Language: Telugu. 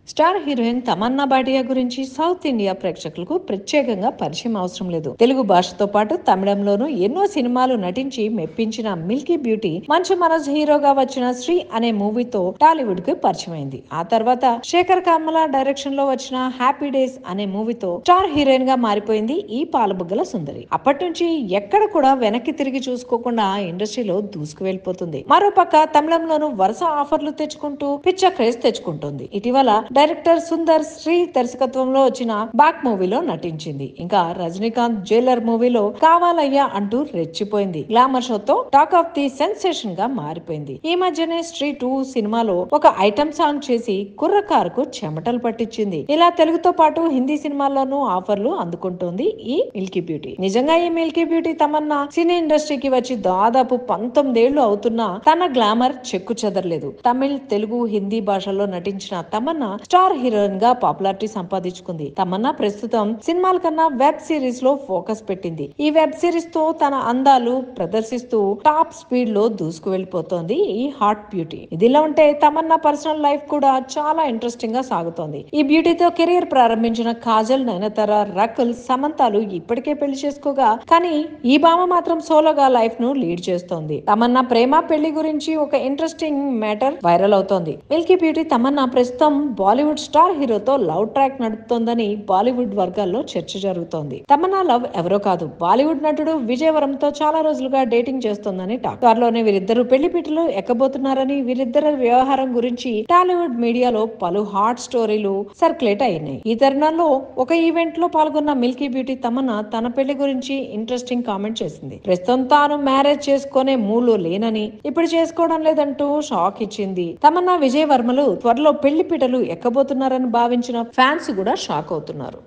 స్టార్ హీరోయిన్ తమన్నా భాటియా గురించి సౌత్ ఇండియా ప్రేక్షకులకు ప్రత్యేకంగా పరిచయం అవసరం లేదు తెలుగు భాషతో పాటు తమిళంలోనూ ఎన్నో సినిమాలు నటించి మెప్పించిన మిల్కీ బ్యూటీ మంచు మనోజ్ హీరోగా వచ్చిన శ్రీ అనే మూవీతో టాలీవుడ్ కు పరిచయం అయింది ఆ తర్వాత శేఖర్ కమల డైరెక్షన్ లో వచ్చిన హ్యాపీ డేస్ అనే మూవీతో స్టార్ హీరోయిన్ గా మారిపోయింది ఈ పాలబుగ్గల సుందరి అప్పటి నుంచి ఎక్కడ కూడా వెనక్కి తిరిగి చూసుకోకుండా ఇండస్ట్రీలో దూసుకు వెళ్ళిపోతుంది మరోపక్క తమిళంలోనూ వరుస ఆఫర్లు తెచ్చుకుంటూ పిచ్చ క్రేజ్ తెచ్చుకుంటుంది ఇటీవల డైరెక్టర్ సుందర్ శ్రీ దర్శకత్వంలో వచ్చిన బాక్ మూవీలో నటించింది ఇంకా రజనీకాంత్ జైలర్ మూవీలో కావాలయ్యా అంటూ రెచ్చిపోయింది గ్లామర్ షోతో టాక్ ఆఫ్ ది సెన్సేషన్ గా మారిపోయింది ఈ మధ్యనే స్ట్రీ టూ సినిమాలో ఒక ఐటమ్ సాంగ్ చేసి కుర్రకారుకు చెమటలు పట్టించింది ఇలా తెలుగుతో పాటు హిందీ సినిమాల్లోనూ ఆఫర్లు అందుకుంటోంది ఈ మిల్కీ బ్యూటీ నిజంగా ఈ మిల్కీ బ్యూటీ తమన్నా సినీ ఇండస్ట్రీకి వచ్చి దాదాపు పంతొమ్మిదేళ్లు అవుతున్నా తన గ్లామర్ చెక్కు చెదరలేదు తమిళ్ తెలుగు హిందీ భాషల్లో నటించిన తమన్నా స్టార్ హీరోయిన్ గా పాపులారిటీ సంపాదించుకుంది తమన్నా ప్రస్తుతం సినిమాల కన్నా వెబ్ సిరీస్ లో ఫోకస్ పెట్టింది ఈ వెబ్ సిరీస్ తో తన అందాలు ప్రదర్శిస్తూ టాప్ స్పీడ్ లో దూసుకు వెళ్ళిపోతోంది ఈ హాట్ బ్యూటీ ఇదిలా ఉంటే తమన్నా పర్సనల్ లైఫ్ కూడా చాలా ఇంట్రెస్టింగ్ గా సాగుతోంది ఈ బ్యూటీతో కెరీర్ ప్రారంభించిన కాజల్ నయనతార రకుల్ సమంతాలు ఇప్పటికే పెళ్లి చేసుకోగా కానీ ఈ భామ మాత్రం సోలోగా లైఫ్ ను లీడ్ చేస్తోంది తమన్నా ప్రేమ పెళ్లి గురించి ఒక ఇంట్రెస్టింగ్ మ్యాటర్ వైరల్ అవుతోంది మిల్కీ బ్యూటీ తమన్నా ప్రస్తుతం బాలీవుడ్ స్టార్ హీరోతో లవ్ ట్రాక్ నడుపుతోందని బాలీవుడ్ వర్గాల్లో చర్చ జరుగుతోంది తమన్నా లవ్ ఎవరో కాదు బాలీవుడ్ నటుడు విజయవరంతో చాలా రోజులుగా డేటింగ్ చేస్తోందని టాక్ త్వరలోనే వీరిద్దరు పెళ్లి పీటలు ఎక్కబోతున్నారని వీరిద్దరి వ్యవహారం గురించి టాలీవుడ్ మీడియాలో పలు హాట్ స్టోరీలు సర్క్యులేట్ అయినాయి ఈ తరుణంలో ఒక ఈవెంట్ లో పాల్గొన్న మిల్కీ బ్యూటీ తమన్నా తన పెళ్లి గురించి ఇంట్రెస్టింగ్ కామెంట్ చేసింది ప్రస్తుతం తాను మ్యారేజ్ చేసుకునే మూలో లేనని ఇప్పుడు చేసుకోవడం లేదంటూ షాక్ ఇచ్చింది తమన్నా విజయ్ వర్మలు త్వరలో పెళ్లి పీటలు ఎక్కబోతున్నారని భావించిన ఫ్యాన్స్ కూడా షాక్ అవుతున్నారు